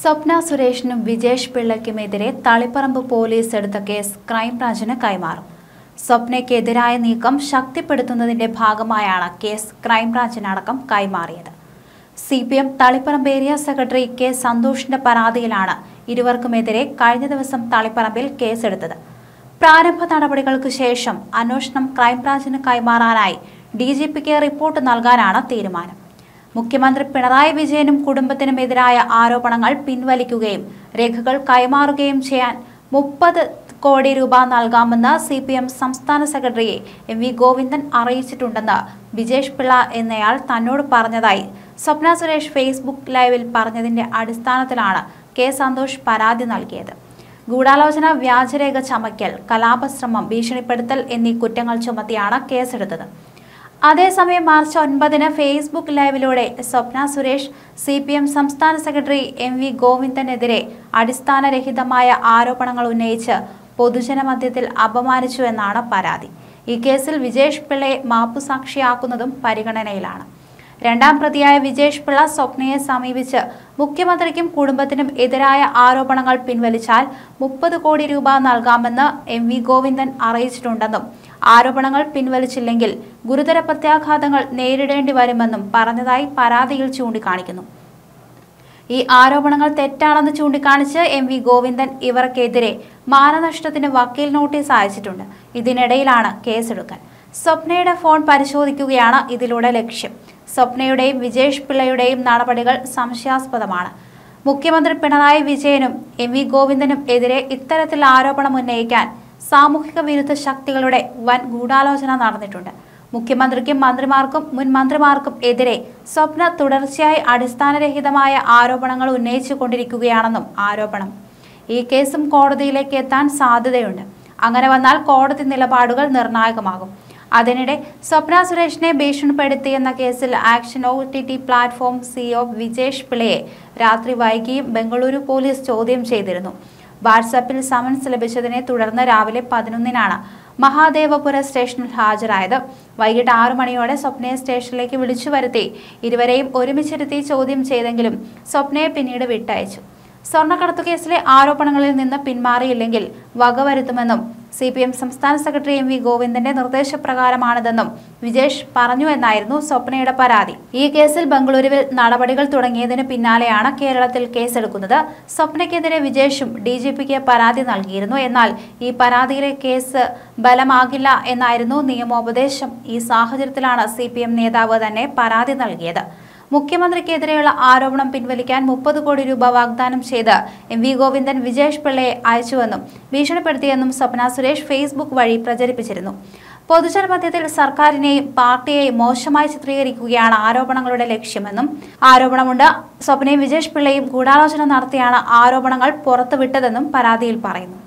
സ്വപ്ന സുരേഷിനും വിജേഷ് പിള്ളയ്ക്കുമെതിരെ തളിപ്പറമ്പ് പോലീസ് എടുത്ത കേസ് ക്രൈംബ്രാഞ്ചിന് കൈമാറും സ്വപ്നയ്ക്കെതിരായ നീക്കം ശക്തിപ്പെടുത്തുന്നതിന്റെ ഭാഗമായാണ് കേസ് ക്രൈംബ്രാഞ്ചിനടക്കം കൈമാറിയത് C P M Taliparamba area secretary K സന്തോഷിന്റെ പരാതിയിലാണ് ഇരുവർക്കുമെതിരെ കഴിഞ്ഞ ദിവസം തളിപ്പറമ്പിൽ കേസെടുത്തത് പ്രാരംഭ നടപടികൾക്ക് ശേഷം അന്വേഷണം ക്രൈംബ്രാഞ്ചിന് കൈമാറാനായി ഡി ജി പിക്ക് റിപ്പോർട്ട് നൽകാനാണ് തീരുമാനം മുഖ്യമന്ത്രി പിണറായി വിജയനും കുടുംബത്തിനും എതിരായ ആരോപണങ്ങൾ പിൻവലിക്കുകയും രേഖകൾ കൈമാറുകയും ചെയ്യാൻ മുപ്പത് കോടി രൂപ നൽകാമെന്ന് സി പി എം സംസ്ഥാന സെക്രട്ടറിയെ എം വി ഗോവിന്ദൻ അറിയിച്ചിട്ടുണ്ടെന്ന് വിജേഷ് പിള്ള എന്നയാൾ തന്നോട് പറഞ്ഞതായി സ്വപ്ന സുരേഷ് ഫേസ്ബുക്ക് ലൈവിൽ പറഞ്ഞതിന്റെ അടിസ്ഥാനത്തിലാണ് കെ സന്തോഷ് പരാതി നൽകിയത് ഗൂഢാലോചന വ്യാജരേഖ ചമയ്ക്കൽ കലാപശ്രമം ഭീഷണിപ്പെടുത്തൽ എന്നീ കുറ്റങ്ങൾ ചുമത്തിയാണ് കേസെടുത്തത് അതേസമയം മാർച്ച് ഒൻപതിന് ഫേസ്ബുക്ക് ലൈവിലൂടെ Swapna Suresh C P M സംസ്ഥാന സെക്രട്ടറി എം വി ഗോവിന്ദനെതിരെ അടിസ്ഥാനരഹിതമായ ആരോപണങ്ങൾ ഉന്നയിച്ച് പൊതുജനമധ്യത്തിൽ അപമാനിച്ചു എന്നാണ് പരാതി ഈ കേസിൽ വിജേഷ് പിള്ളയെ മാപ്പുസാക്ഷിയാക്കുന്നതും പരിഗണനയിലാണ് രണ്ടാം പ്രതിയായ വിജേഷ് പിള്ള സ്വപ്നയെ സമീപിച്ച് മുഖ്യമന്ത്രിക്കും കുടുംബത്തിനും എതിരായ ആരോപണങ്ങൾ പിൻവലിച്ചാൽ മുപ്പത് കോടി രൂപ നൽകാമെന്ന് എം വി ഗോവിന്ദൻ അറിയിച്ചിട്ടുണ്ടെന്നും ആരോപണങ്ങൾ പിൻവലിച്ചില്ലെങ്കിൽ ഗുരുതര പ്രത്യാഘാതങ്ങൾ നേരിടേണ്ടി വരുമെന്നും പറഞ്ഞതായി പരാതിയിൽ ചൂണ്ടിക്കാണിക്കുന്നു ഈ ആരോപണങ്ങൾ തെറ്റാണെന്ന് ചൂണ്ടിക്കാണിച്ച് എം വി ഗോവിന്ദൻ ഇവർക്കെതിരെ മാനനഷ്ടത്തിന് വക്കീൽ നോട്ടീസ് അയച്ചിട്ടുണ്ട് ഇതിനിടയിലാണ് കേസെടുക്കൽ സ്വപ്നയുടെ ഫോൺ പരിശോധിക്കുകയാണ് ഇതിലൂടെ ലക്ഷ്യം സ്വപ്നയുടെയും വിജേഷ് പിള്ളയുടെയും നടപടികൾ സംശയാസ്പദമാണ് മുഖ്യമന്ത്രി പിണറായി വിജയനും എം വി ഗോവിന്ദനും എതിരെ ഇത്തരത്തിൽ ആരോപണം ഉന്നയിക്കാൻ സാമൂഹിക വിരുദ്ധ ശക്തികളുടെ വൻ ഗൂഢാലോചന നടന്നിട്ടുണ്ട് മുഖ്യമന്ത്രിക്കും മന്ത്രിമാർക്കും മുൻ മന്ത്രിമാർക്കും എതിരെ സ്വപ്ന തുടർച്ചയായി അടിസ്ഥാനരഹിതമായ ആരോപണങ്ങൾ ഉന്നയിച്ചു കൊണ്ടിരിക്കുകയാണെന്നും ആരോപണം ഈ കേസും കോടതിയിലേക്ക് എത്താൻ സാധ്യതയുണ്ട് അങ്ങനെ വന്നാൽ കോടതി നിലപാടുകൾ നിർണായകമാകും അതിനിടെ സ്വപ്ന സുരേഷിനെ ഭീഷണിപ്പെടുത്തിയെന്ന കേസിൽ action O T T platform CEO Vijesh പിള്ളയെ രാത്രി വൈകിയും ബംഗളൂരു പോലീസ് ചോദ്യം ചെയ്തിരുന്നു വാട്സാപ്പിൽ സമൻസ് ലഭിച്ചതിനെ തുടർന്ന് രാവിലെ പതിനൊന്നിനാണ് മഹാദേവപുര സ്റ്റേഷനിൽ ഹാജരായത് വൈകിട്ട് ആറു മണിയോടെ സ്വപ്നയെ സ്റ്റേഷനിലേക്ക് വിളിച്ചു വരുത്തി ഇരുവരെയും ഒരുമിച്ചിരുത്തി ചോദ്യം ചെയ്തെങ്കിലും സ്വപ്നയെ പിന്നീട് വിട്ടയച്ചു സ്വർണ്ണക്കടത്തു കേസിലെ ആരോപണങ്ങളിൽ നിന്ന് പിന്മാറിയില്ലെങ്കിൽ വകവരുത്തുമെന്നും സി പി എം സംസ്ഥാന സെക്രട്ടറി എം വി ഗോവിന്ദന്റെ നിർദ്ദേശപ്രകാരമാണിതെന്നും വിജേഷ് പറഞ്ഞു എന്നായിരുന്നു സ്വപ്നയുടെ പരാതി ഈ കേസിൽ ബംഗളൂരുവിൽ നടപടികൾ തുടങ്ങിയതിന് പിന്നാലെയാണ് കേരളത്തിൽ കേസെടുക്കുന്നത് സ്വപ്നയ്ക്കെതിരെ വിജേഷും ഡി ജി പിക്ക് പരാതി നൽകിയിരുന്നു എന്നാൽ ഈ പരാതിയിലെ കേസ് ബലമാകില്ല എന്നായിരുന്നു നിയമോപദേശം ഈ സാഹചര്യത്തിലാണ് സി നേതാവ് തന്നെ പരാതി നൽകിയത് മുഖ്യമന്ത്രിക്കെതിരെയുള്ള ആരോപണം പിൻവലിക്കാൻ മുപ്പത് കോടി രൂപ വാഗ്ദാനം ചെയ്ത് എം വി ഗോവിന്ദൻ വിജേഷ് പിള്ളയെ അയച്ചുവെന്നും ഭീഷണിപ്പെടുത്തിയെന്നും സ്വപ്ന സുരേഷ് ഫേസ്ബുക്ക് വഴി പ്രചരിപ്പിച്ചിരുന്നു പൊതുജനമധ്യത്തിൽ സർക്കാരിനെയും പാർട്ടിയെയും മോശമായി ചിത്രീകരിക്കുകയാണ് ആരോപണങ്ങളുടെ ലക്ഷ്യമെന്നും ആരോപണമുണ്ട് സ്വപ്നയും വിജേഷ് പിള്ളയും ഗൂഢാലോചന നടത്തിയാണ് ആരോപണങ്ങൾ പുറത്തുവിട്ടതെന്നും പരാതിയിൽ പറയുന്നു